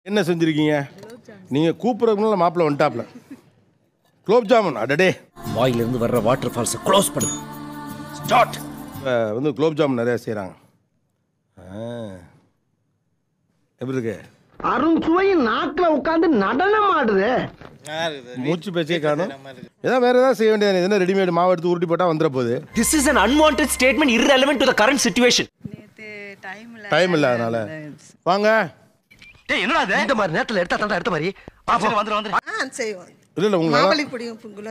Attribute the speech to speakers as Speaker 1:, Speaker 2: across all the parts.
Speaker 1: என்ன செஞ்சுருக்கீங்க நீங்கள் கூப்பிட்றதுக்கு முன்னால மாப்பிள்ளை வந்துட்டாப்ல குலோப் ஜாமுன் அடடே
Speaker 2: வாயிலிருந்து வர்ற வாட்டர் ஃபால்ஸை க்ளோஸ் பண்ணு ஸ்டார்ட்
Speaker 1: இப்ப வந்து குலோப் ஜாமுன் நிறையா செய்கிறாங்க எப்படி இருக்கு
Speaker 3: அருண் சுவையின் நாக்குல உட்கார்ந்து நடனம் ஆடுது
Speaker 1: மூச்சு பேச்சே காணும் ஏதாவது வேற ஏதாவது செய்ய வேண்டியது எதனா ரெடிமேட் மாவு எடுத்து உருட்டி போட்டால் வந்துட போகுது
Speaker 2: this is an unwanted statement irrelevant to the current situation
Speaker 1: time இல்லை அதனால வாங்க
Speaker 3: என்னடா இந்த மாதிரி நேரத்துல எடுத்தா தாண்டா எடுத்த மாதிரி பாப்போம் வந்துரு வந்துரு
Speaker 4: ஆ செய்வோம்
Speaker 1: இல்லை இல்லை உங்களை
Speaker 4: மாவளி பிடிக்கும் புங்குல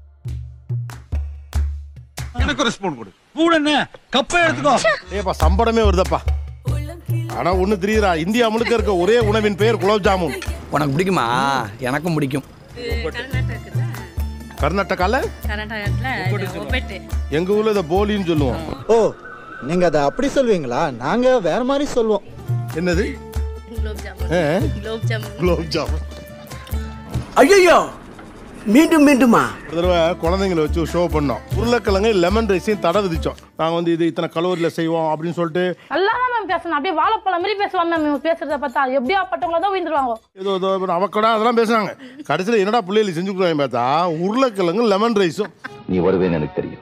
Speaker 1: ஏப்பா சம்பளமே வருதப்பா ஆனா ஒண்ணு தெரியுதா இந்தியா முழுக்க இருக்க ஒரே உணவின் பெயர் குலோப் ஜாமுன்
Speaker 5: உனக்கு பிடிக்குமா எனக்கும் பிடிக்கும்
Speaker 1: கர்நாடகால
Speaker 6: கர்நாடகத்தில் ஒப்பேட்டு
Speaker 1: எங்க ஊர்ல இதை போலின்னு சொல்லுவோம்
Speaker 7: ஓ நீங்க அதை அப்படி சொல்வீங்களா நாங்க வேற மாதிரி சொல்லுவோம்
Speaker 1: என்னது
Speaker 6: குலோப் ஜாமுன்
Speaker 1: ஆ?
Speaker 6: குலோப் ஜாமுன்
Speaker 1: குலோப் ஜாமுன்
Speaker 3: ஐயோ மீண்டும் மீண்டுமா
Speaker 1: ஒரு தடவை குழந்தைங்களை வச்சு ஷோ பண்ணோம் உருளைக்கிழங்கு லெமன் ரைஸையும் தடை விதிச்சோம் நாங்க வந்து இது இத்தனை கலோரியில செய்வோம் அப்படின்னு சொல்லிட்டு
Speaker 8: நல்லா தான் மேம் பேசணும் அப்படியே வாழைப்பழம் மாதிரி பேசுவாங்க மேம் இவங்க பேசுறத பார்த்தா எப்படியா பட்டவங்கள தான் விழுந்துருவாங்க
Speaker 1: ஏதோ ஏதோ அவக்கடா அதெல்லாம் பேசுனாங்க கடைசியில் என்னடா பிள்ளைகளுக்கு செஞ்சு கொடுக்குறாங்க பார்த்தா உருளைக்கிழங்கு லெமன் ரைஸும்
Speaker 2: நீ வருவேன்னு எனக்கு தெரியும்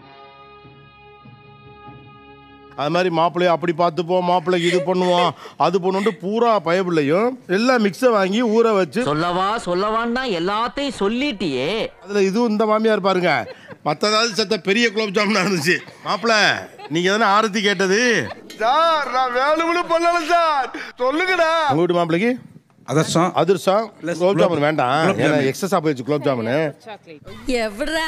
Speaker 1: அது மாதிரி மாப்பிள்ளைய அப்படி பார்த்துப்போம் மாப்பிள்ளைக்கு இது பண்ணுவோம் அது பண்ணுன்ட்டு பூரா பயபிள்ளையும் எல்லாம் மிக்ஸை வாங்கி ஊற வச்சு
Speaker 3: சொல்லவா சொல்லவான்னா எல்லாத்தையும் சொல்லிட்டியே
Speaker 1: அதில் இதுவும் இந்த மாமியார் பாருங்க மற்றதாவது சத்த பெரிய குலோப் ஜாமுனா இருந்துச்சு மாப்பிள்ள நீங்க எதனா ஆரத்தி கேட்டது
Speaker 3: சார் நான் வேணும்னு பண்ணல சார் சொல்லுங்கடா
Speaker 1: உங்க வீட்டு மாப்பிள்ளைக்கு
Speaker 9: அதர்சம்
Speaker 1: அதிர்சம் குலோப் ஜாமுன் வேண்டாம் ஏன்னா எக்ஸஸா போயிடுச்சு குலோப் ஜாமுன்
Speaker 6: எவ்வளா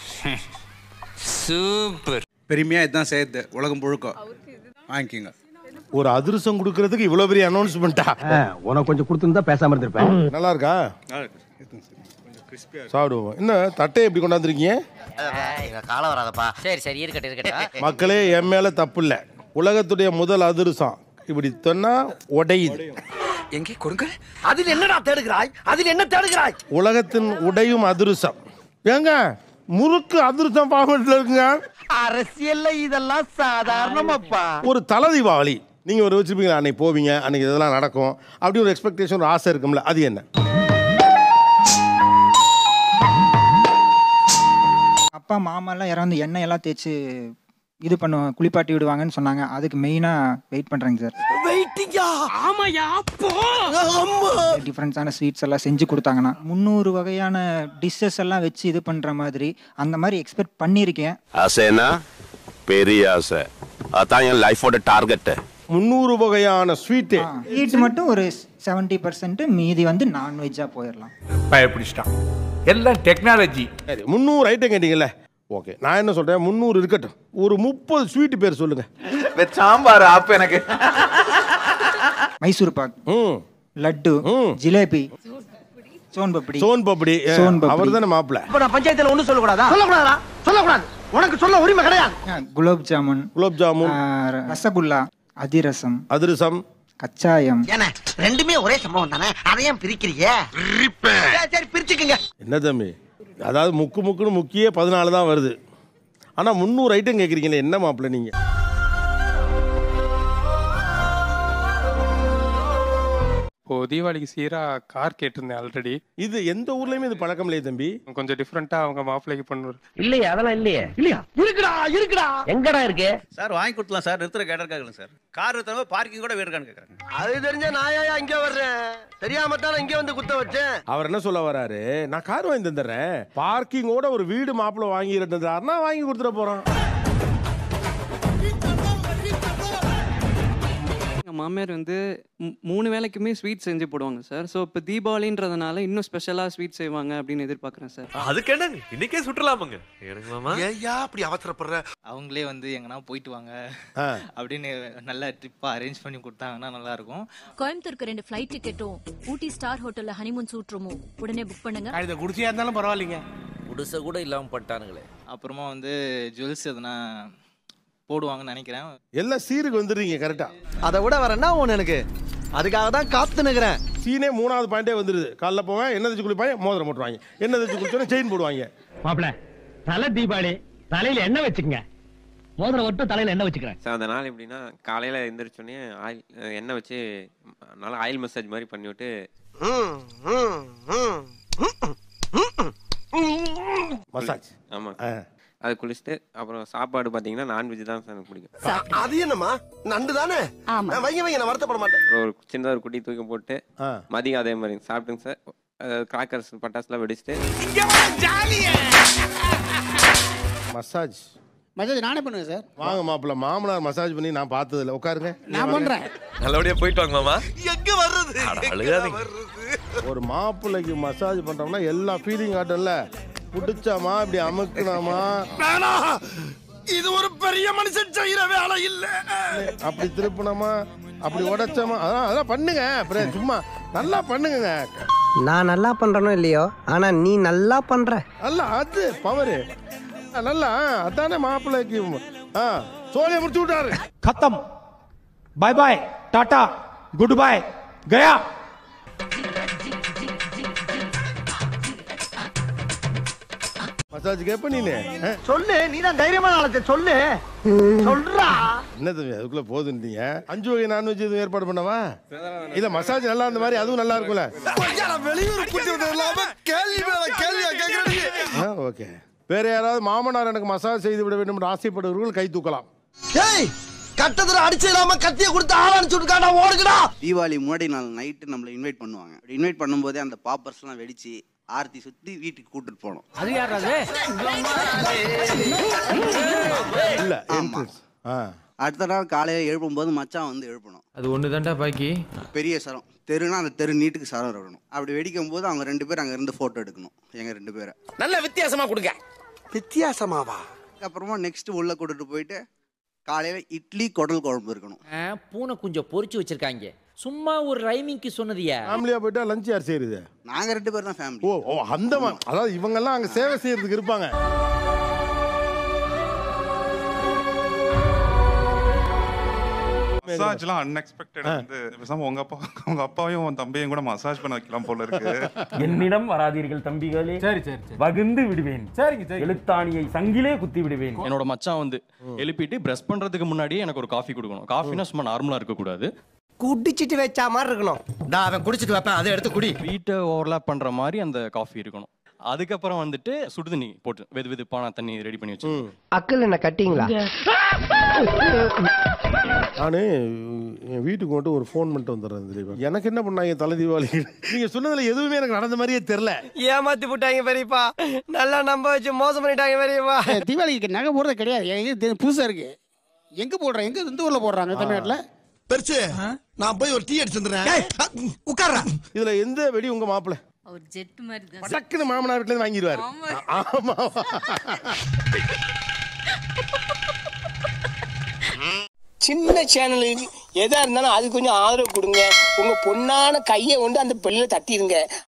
Speaker 9: பெருமையா இதுதான் செய்யுது உலகம் முழுக்க வாங்கிக்கோங்க
Speaker 1: ஒரு அதிர்சம் கொடுக்கறதுக்கு இவ்வளவு பெரிய அனௌன்ஸ்மெண்ட்டா
Speaker 3: உனக்கு கொஞ்சம் கொடுத்துருந்தா பேசாம இருந்திருப்பேன்
Speaker 1: நல்லா இருக்கா சாப்பிடுவோம் என்ன தட்டை எப்படி கொண்டாந்துருக்கீங்க
Speaker 3: கால வராதப்பா சரி சரி இருக்கட்டும் இருக்கட்டும்
Speaker 1: மக்களே என் மேல தப்பு இல்லை உலகத்துடைய முதல் அதிர்சம் இப்படி சொன்னா உடையுது
Speaker 3: எங்கே கொடுங்க அதில் என்னடா தேடுகிறாய் அதில் என்ன தேடுகிறாய்
Speaker 1: உலகத்தின் உடையும் அதிர்சம் ஏங்க முறுக்கு அதிர்சம் பாவத்தில் இருக்குங்க
Speaker 3: அரசியல்ல இதெல்லாம் சாதாரணமாப்பா
Speaker 1: ஒரு தலை தீபாவளி நீங்க ஒரு வச்சிருப்பீங்க அன்னைக்கு போவீங்க அன்னைக்கு இதெல்லாம் நடக்கும் அப்படி ஒரு எக்ஸ்பெக்டேஷன் ஒரு ஆசை இருக்கும்ல அது என்ன
Speaker 10: அப்பா மாமாலாம் இறந்து எண்ணெய் எல்லாம் தேய்ச்சி இது பண்ணுவாங்க குளிப்பாட்டி விடுவாங்கன்னு சொன்னாங்க அதுக்கு மெயினாக வெயிட் பண்ணுறேங்க சார்
Speaker 3: வெயிட்டிங்கா ஆமாயா போ அம்மா
Speaker 10: டிஃப்ரெண்ட்ஸான ஸ்வீட்ஸ் எல்லாம் செஞ்சு கொடுத்தாங்கன்னா முந்நூறு வகையான டிஷ்ஷஸ் எல்லாம் வச்சு இது பண்ணுற மாதிரி அந்த மாதிரி எக்ஸ்பெக்ட் பண்ணியிருக்கேன்
Speaker 11: ஆசைனா பெரிய ஆசை அதான் என் லைஃபோட டார்கெட்டு
Speaker 1: முந்நூறு வகையான ஸ்வீட்டு
Speaker 10: ஸ்வீட்ஸ் மட்டும் ஒரு செவன்ட்டி பர்சன்ட் மீதி வந்து நான்வெஜ்ஜாக போயிடலாம்
Speaker 9: பயப்பிடிச்சிட்டான் எல்லாம் டெக்னாலஜி
Speaker 1: சரி முந்நூறு ஐட்டம் கேட்டீங்கல்ல ஓகே நான் என்ன சொல்றேன் முந்நூறு இருக்கட்டும் ஒரு முப்பது ஸ்வீட் பேர் சொல்லுங்க
Speaker 9: சாம்பார் ஆப்பு எனக்கு
Speaker 10: மைசூர் பாக்
Speaker 1: ம்
Speaker 10: லட்டு
Speaker 1: ம்.
Speaker 10: ஜிலேபி சோன் பப்படி
Speaker 1: சோன் பப்படி
Speaker 10: சோன் பப்படி.
Speaker 1: அவர் தானே மாப்பிள்ள
Speaker 3: இப்ப நான் பஞ்சாயத்துல ஒண்ணும் சொல்லக்கூடாதா சொல்லக்கூடாதா சொல்லக்கூடாது உனக்கு சொல்ல உரிமை கிடையாது
Speaker 10: ஆ, குலோப் ஜாமுன்
Speaker 1: குலோப் ஜாமுன்
Speaker 10: ஆ, ரசகுல்லா அதிரசம்
Speaker 1: அதிரசம்
Speaker 10: கச்சாயம்
Speaker 3: ஏன்னா ரெண்டுமே ஒரே சம்பவம் தானே அதையும் பிரிக்கிறீங்க சரி, சரி பிரிச்சுக்குங்க
Speaker 1: என்ன தம்பி அதாவது முக்கு முக்குன்னு முக்கியே பதினாலு தான் வருது ஆனா முந்நூறு ஐட்டம் கேட்குறீங்களே என்ன மாப்பிள்ள நீங்க
Speaker 12: இப்போ தீபாவளிக்கு சீரா கார் கேட்டிருந்தேன் ஆல்ரெடி
Speaker 1: இது எந்த ஊர்லயுமே இது பழக்கம் இல்லையே தம்பி
Speaker 12: கொஞ்சம் டிஃப்ரெண்டா அவங்க மாப்பிள்ளைக்கு பண்ணுவார்
Speaker 3: இல்லையா அதெல்லாம் இல்லையே இல்லையா இருக்குடா இருக்குடா எங்கடா இருக்கு
Speaker 9: சார் வாங்கி கொடுக்கலாம் சார் நிறுத்துற கேட்டிருக்காங்க சார் கார் நிறுத்தவங்க பார்க்கிங் கூட வேறுக்கான்னு கேட்குறாங்க
Speaker 3: அது தெரிஞ்ச நாயா இங்க வர்றேன் தெரியாம தானே இங்க வந்து குத்த வச்சேன்
Speaker 1: அவர் என்ன சொல்ல வராரு நான் கார் வாங்கி தந்துடுறேன் பார்க்கிங்கோட ஒரு வீடு மாப்பிள்ள வாங்கி இருந்தாருன்னா வாங்கி கொடுத்துட போறோம்
Speaker 12: எங்கள் மாமியார் வந்து மூ- மூணு வேளைக்குமே ஸ்வீட் செஞ்சு போடுவாங்க சார் ஸோ இப்போ தீபாவளின்றதுனால இன்னும் ஸ்பெஷலாக ஸ்வீட் செய்வாங்க அப்படின்னு எதிர்பார்க்குறேன் சார்
Speaker 11: அதுக்கு என்னங்க இன்னைக்கே சுற்றலாமாங்க எனக்கு மாமா
Speaker 3: ஏயா அப்படி அவசரப்படுற
Speaker 5: அவங்களே வந்து எங்கன்னா போயிட்டு வாங்க
Speaker 1: ஆ.
Speaker 5: அப்படின்னு நல்ல ட்ரிப்பாக அரேஞ்ச் பண்ணி கொடுத்தாங்கன்னா நல்லா இருக்கும்
Speaker 6: கோயம்புத்தூருக்கு ரெண்டு ஃப்ளைட் டிக்கெட்டும் ஊட்டி ஸ்டார் ஹோட்டல்ல ஹனிமூன் சூட்ரூமும் உடனே புக் பண்ணுங்க
Speaker 3: இதை குடிச்சியா இருந்தாலும் பரவாயில்லைங்க
Speaker 2: குடிசை கூட இல்லாமல் பண்ணிட்டானுங்களே
Speaker 5: அப்புறமா வந்து ஜுவல்ஸ் எதனா போடுவாங்கன்னு நினைக்கிறேன்
Speaker 1: எல்லாம் சீருக்கு வந்துடுறீங்க கரெக்டா
Speaker 3: அதை விட வர என்ன ஒண்ணு எனக்கு அதுக்காக தான் காத்து நிக்கிறேன்
Speaker 1: சீனே மூணாவது பாயிண்டே வந்துருது காலைல போவேன் என்ன தச்சு குளிப்பாங்க மோதிரம் போட்டுருவாங்க என்ன தச்சு குளிச்சோன்னா செயின் போடுவாங்க
Speaker 3: மாப்பிள தலை தீபாவளி தலையில என்ன வச்சுக்கங்க
Speaker 4: மோதிரம் மட்டும் தலையில என்ன வச்சுக்கிறேன்
Speaker 13: சார் அந்த நாள் எப்படின்னா காலையில் எழுந்திரிச்சோடனே ஆயில் எண்ணெய் வச்சு நல்லா ஆயில் மசாஜ் மாதிரி பண்ணிவிட்டு
Speaker 1: மசாஜ்
Speaker 13: ஆமாம் அது குளிச்சுட்டு அப்புறம் சாப்பாடு பார்த்தீங்கன்னா நான்வெஜ் தான் சார் எனக்கு பிடிக்கும்
Speaker 3: அது என்னம்மா நண்டு தானே வைங்க வைங்க நான் வருத்தப்பட மாட்டேன்
Speaker 13: அப்புறம் ஒரு சின்னதாக ஒரு குட்டி தூக்கி போட்டு மதியம் அதே மாதிரி சாப்பிட்டுங்க சார் கிராக்கர்ஸ் பட்டாசுலாம் வெடிச்சிட்டு
Speaker 1: மசாஜ்
Speaker 14: மசாஜ் நானே பண்ணுவேன் சார்
Speaker 1: வாங்க மாப்பிள்ள மாமனார் மசாஜ் பண்ணி நான் பார்த்தது இல்ல உட்காருங்க
Speaker 14: நான் பண்றேன்
Speaker 11: நல்லபடியா போயிட்டு வாங்க மாமா
Speaker 3: எங்க வர்றது
Speaker 11: அட, அழுகாதீங்க.
Speaker 1: ஒரு மாப்பிள்ளைக்கு மசாஜ் பண்றோம்னா எல்லா ஃபீலிங் காட்டும்ல புடிச்சாமா இப்படி அமுக்குனாமா
Speaker 3: இது ஒரு பெரிய மனுஷன் செய்யற வேலை இல்ல
Speaker 1: அப்படி திருப்பினோமா அப்படி உடைச்சாமா அதான் அதெல்லாம் பண்ணுங்க அப்புறம் சும்மா நல்லா பண்ணுங்க
Speaker 15: நான் நல்லா பண்றனோ இல்லையோ ஆனா நீ நல்லா பண்ற
Speaker 1: நல்லா அது பவரு நல்லா அதானே மாப்பிள்ளைக்கு ஆ சோழியை முடிச்சு விட்டாரு
Speaker 16: खत्म bye bye tata good bye गया
Speaker 1: மசாஜ் கேப்ப நீனு ஆ?
Speaker 3: சொல்லு நீ தான் தைரியமான ஆளத்தை சொல்லு சொல்றா
Speaker 1: என்ன தம்பி அதுக்குள்ள போதுன்றீங்க அஞ்சு வகை நான்வெஜ் எதுவும் ஏற்பாடு பண்ணவா இல்ல மசாஜ் நல்லா இருந்த மாதிரி அதுவும் நல்லா இருக்கும்ல
Speaker 3: வெளியூர் கூட்டி வந்தது இல்லாம கேள்வி மேல கேள்வியா கேக்குறீங்க
Speaker 1: ஓகே வேற யாராவது மாமனார் எனக்கு மசாஜ் செய்து விட வேண்டும் என்று ஆசைப்படுவர்கள் கை தூக்கலாம்
Speaker 3: ஏய் கட்டத்துல அடிச்சு இல்லாம கத்திய கொடுத்து ஆள் அனுப்பிச்சு விட்டுக்காடா ஓடுங்கடா
Speaker 17: தீபாவளி முன்னாடி நாள் நைட்டு நம்மளை இன்வைட் பண்ணுவாங்க இன்வைட் பண்ணும்போதே அந்த பாப்பர்ஸ்லாம் வெடிச்சு ஆர்த்தி சுத்தி வீட்டுக்கு கூட்டிட்டு போனோம்
Speaker 4: அது யார் அது
Speaker 1: இல்ல
Speaker 17: ஆமா.
Speaker 1: entrance. ஆ
Speaker 17: அடுத்த நாள் காலையில எழுப்பும்போது மச்சான் வந்து எழுப்பணும்
Speaker 18: அது ஒன்று தான்டா பாக்கி
Speaker 17: பெரிய சரம் தெருனா அந்த தெரு நீட்டுக்கு சரம் இருக்கணும் அப்படி வெடிக்கும் போது அவங்க ரெண்டு பேரும் அங்க இருந்து போட்டோ எடுக்கணும் எங்க ரெண்டு பேரை
Speaker 3: நல்ல வித்தியாசமா கொடுங்க வித்தியாசமாவா
Speaker 17: அப்புறமா நெக்ஸ்ட் உள்ள கூட்டிட்டு போயிட்டு காலையில இட்லி குடல் குழம்பு இருக்கணும்
Speaker 4: பூனை கொஞ்சம் பொரிச்சு வச்சிருக்காங்க சும்மா ஒரு ரைமிங்க்கு சொன்னதியா
Speaker 1: ஃபேமிலியா போயிட்டா லஞ்ச் யார் செய்யுது
Speaker 17: நாங்க ரெண்டு பேரும் தான் ஃபேமிலி
Speaker 1: ஓ ஓ அந்த மா- அதாவது இவங்க எல்லாம் அங்க சேவை செய்யறதுக்கு இருப்பாங்க
Speaker 19: மசாஜ்லாம் அன்எக்ஸ்பெக்டட் வந்து பேசாம உங்க அப்பா உங்க அப்பாவையும் உன் தம்பியும் கூட மசாஜ் பண்ண வைக்கலாம் போல இருக்கு
Speaker 16: என்னிடம் வராதீர்கள் தம்பிகளே சரி சரி வகுந்து விடுவேன் சரிங்க சரி எழுத்தாணியை சங்கிலே குத்தி விடுவேன்
Speaker 5: என்னோட மச்சான் வந்து எழுப்பிட்டு பிரஷ் பண்றதுக்கு முன்னாடியே எனக்கு ஒரு காஃபி கொடுக்கணும் காஃபினா சும்மா நார்மலா இருக்க கூடாது
Speaker 15: குடிச்சிட்டு வச்சா மாதிரி இருக்கணும் டா அவன் குடிச்சிட்டு வைப்பேன் அதை எடுத்து குடி
Speaker 5: வீட்டை ஓவர்லாப் பண்ற மாதிரி அந்த காஃபி இருக்கணும் அதுக்கப்புறம் வந்துட்டு சுடுதண்ணி போட்டு வெது வெதுப்பான தண்ணி ரெடி பண்ணி வச்சு
Speaker 15: அக்கல் என்ன கட்டிங்களா
Speaker 1: நானு என் வீட்டுக்கு மட்டும் ஒரு ஃபோன் பண்ணிட்டு வந்துடுறேன் தெரியுமா எனக்கு என்ன பண்ணாங்க தலை தீபாவளி நீங்க சொன்னதுல எதுவுமே எனக்கு நடந்த மாதிரியே தெரியல
Speaker 15: ஏமாத்தி போட்டாங்க பெரியப்பா நல்லா நம்ப வச்சு மோசம் பண்ணிட்டாங்க பெரியப்பா
Speaker 14: தீபாவளிக்கு நகை போடுறது கிடையாது எனக்கு இது புதுசா இருக்கு எங்க போடுறாங்க எங்க இந்த ஊர்ல போடுறாங்க தமிழ்நாட்டுல
Speaker 3: பெருசு நான் போய் ஒரு டீ அடிச்சு வந்துடுறேன் உட்கார்றா
Speaker 1: இதுல எந்த வெடி உங்க மாப்பிள்ள
Speaker 6: ஒரு ஜெட் மாதிரி தான்
Speaker 1: படக்குன்னு மாமனார் வீட்டுல இருந்து வாங்கிடுவாரு ஆமா
Speaker 14: சின்ன சேனலுக்கு எதா இருந்தாலும் அது கொஞ்சம் ஆதரவு கொடுங்க உங்க பொண்ணான கையை கொண்டு அந்த பெல்லில தட்டிடுங்க